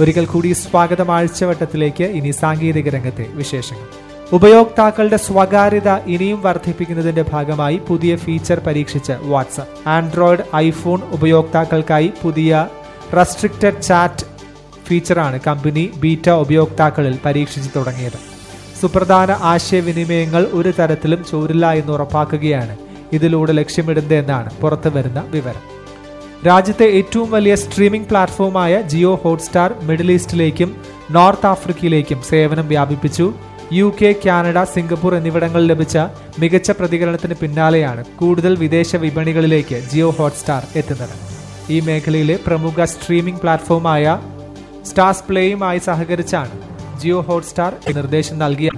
ഒരിക്കൽ കൂടി സ്വാഗതം ആഴ്ചവട്ടത്തിലേക്ക് ഇനി സാങ്കേതിക രംഗത്തെ വിശേഷങ്ങൾ ഉപയോക്താക്കളുടെ സ്വകാര്യത ഇനിയും വർദ്ധിപ്പിക്കുന്നതിന്റെ ഭാഗമായി പുതിയ ഫീച്ചർ പരീക്ഷിച്ച് വാട്സ്ആപ്പ് ആൻഡ്രോയിഡ് ഐഫോൺ ഉപയോക്താക്കൾക്കായി പുതിയ റെസ്ട്രിക്റ്റഡ് ചാറ്റ് ഫീച്ചറാണ് കമ്പനി ബീറ്റ ഉപയോക്താക്കളിൽ പരീക്ഷിച്ചു തുടങ്ങിയത് സുപ്രധാന ആശയവിനിമയങ്ങൾ ഒരു തരത്തിലും ചോരില്ല എന്ന് ഉറപ്പാക്കുകയാണ് ഇതിലൂടെ ലക്ഷ്യമിടുന്നതെന്നാണ് പുറത്തുവരുന്ന വിവരം രാജ്യത്തെ ഏറ്റവും വലിയ സ്ട്രീമിംഗ് പ്ലാറ്റ്ഫോമായ ജിയോ ഹോട്ട്സ്റ്റാർ മിഡിൽ ഈസ്റ്റിലേക്കും നോർത്ത് ആഫ്രിക്കയിലേക്കും സേവനം വ്യാപിപ്പിച്ചു യു കെ കാനഡ സിംഗപ്പൂർ എന്നിവിടങ്ങളിൽ ലഭിച്ച മികച്ച പ്രതികരണത്തിന് പിന്നാലെയാണ് കൂടുതൽ വിദേശ വിപണികളിലേക്ക് ജിയോ ഹോട്ട്സ്റ്റാർ എത്തുന്നത് ഈ മേഖലയിലെ പ്രമുഖ സ്ട്രീമിംഗ് പ്ലാറ്റ്ഫോമായ സ്റ്റാർസ് പ്ലേയുമായി സഹകരിച്ചാണ് ജിയോ ഹോട്ട്സ്റ്റാർ നിർദ്ദേശം നൽകിയ